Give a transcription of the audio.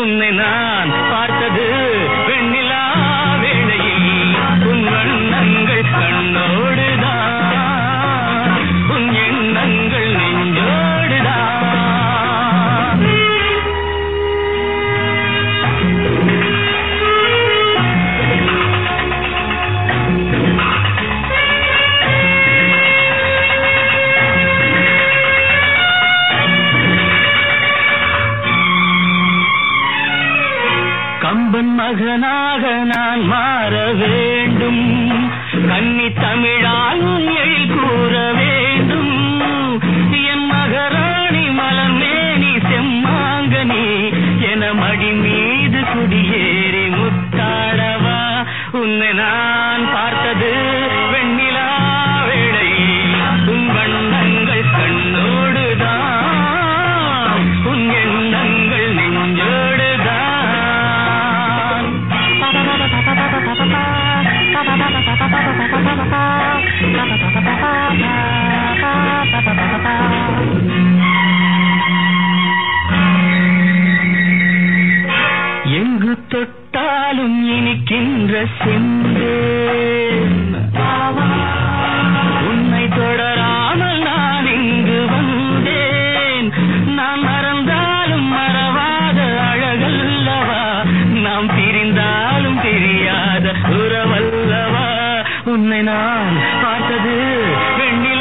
உன்னை நான் பார்த்தது வெண்ணிலா வேளையில் உன் வண்ணங்கள் கண்ணோடுதான் உன் எண்ணங்கள் நெஞ்சோடுதான் கம்பன் மகனாக நான் மாற வேண்டும் கன்னி தமிழால் உன் எழில் கூற வேண்டும் என் மகராணி மலர்மேனி செம்மாங்கனி என மடி மீது குடியேறி முத்தாடவா உன்னை நான் பார்த்தது வெண்ணிலா வேளை உன் வண்ணங்கள் கண்ணோடுதான் உன் எண்ணங்கள் நெஞ்சோடுதான் எங்கு தொட்டாலும் இனிக்கின்ற செந்தேன் உன்னை தொடராமல் நான் இங்கு வந்தேன் நான் மறந்தாலும் மறவாத அழகல்லவா நாம் பிரிந்தாலும் தெரியாத உறவல்லவா உன்னை நான் பார்த்தது வெண்ணில